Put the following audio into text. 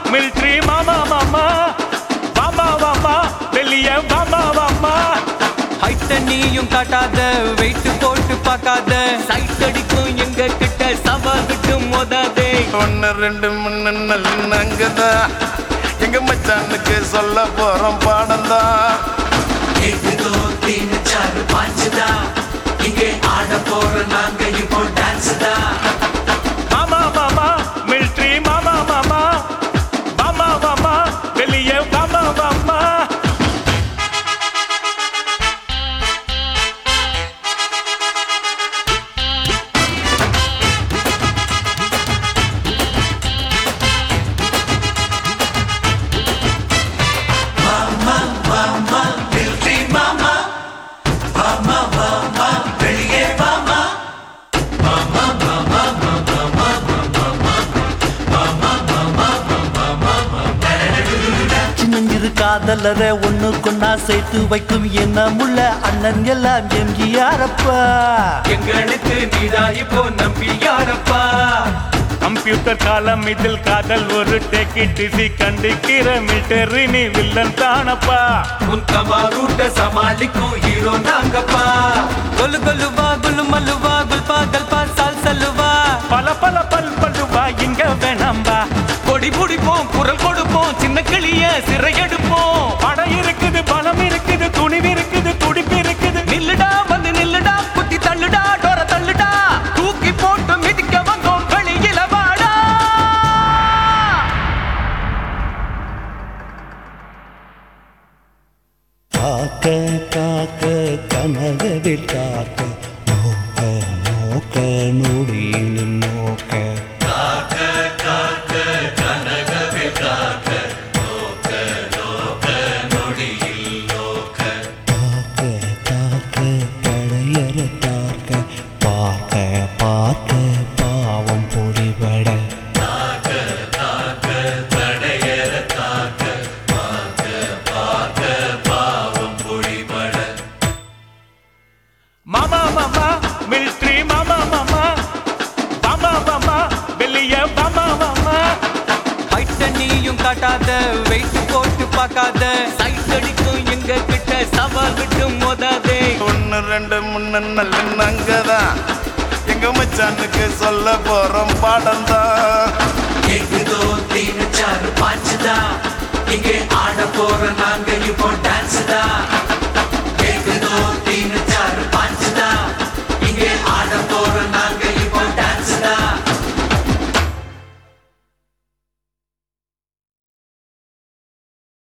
military மாமா மாமா வாமா வாமா வெளியே வாமா வாமா ஹைட்ட நீயும் காட்டாத வெயிட் போட்டு பார்க்காத சைட் அடிக்கும் எங்க கிட்ட சவால் விட்டு மோதாதே ஒன்னு ரெண்டு மூணு நல்ல அங்கதான் எங்க மச்சானுக்கு சொல்ல போறோம் பாடம் தான் கேக்குதோ தீனு சாரு பாஞ்சுதா இங்கே ஆட போற நாங்க இப்போ டான்ஸ் தான் மாமா மாமா மிலிட்ரி மாமா மாமா வாமா வாமா வெளியே வாமா வாமா மிலிட்ரி மாமா மாமா மாமா வெளியே மாமா சின்னஞ்சிறு காதலர ஒண்ணு கொன்னா சேர்த்து வைக்கும் என்ன முள்ள அண்ணன் எல்லாம் எம்ஜிஆரப்பா எங்களுக்கு நீதான் இப்போ நம்பி யாரப்பா கம்ப்யூட்டர் காலம் இதில் காதல் ஒரு டேக்கி டிசி கண்டிக்கிற மிலிட்டரி நீ வில்லன் தானப்பா உன் கமாரூட்ட சமாளிக்கும் ஹீரோ நாங்கப்பா கொலு கொலுவா குலு மல்லுவா குல்பா கல்பா சால் சல்லுவா பல பல பல் பல்லுவா இங்க வேணாம்பா கொடி பிடிப்போம் குரல் கொடுப்போம் சின்ன கிளிய சிறையெடுப்போம் படம் இருக்குது பலம் இருக்குது துணிவு இருக்குது துடிப்பு இருக்குது நில்லுடா வந்து நில்லுடா குத்தி தள்ளுடா டோர தள்ளுடா தூக்கி போட்டு மிதிக்க வந்தோம் வெளியில வாடா காக்க காக்க கனகவில் காக்க நோக்க நோக்க நொடியில் நோக்க காக்க காக்க பழையற காக்க பார்க்க பார்க்க பாவம் பொடிபட மாமா மாமா மிலிட்ரி மாமா மாமா வாமா வாமா வெளியே வாமா வாமா ஹைட்ட நீயும் காட்டாத வெயிட் போட்டு பார்க்காத சைட் அடிக்கும் எங்க கிட்ட சவால் விட்டு மோதாதே ஒன்னு ரெண்டு மூணு நல்ல அங்கதான் எங்க மச்சானுக்கு சொல்ல போறோம் பாடம் தான் கேக்குதோ தீனு சாரு பாஞ்சுதா இங்கே ஆட போற நாங்க இப்போ டான்ஸ் தான்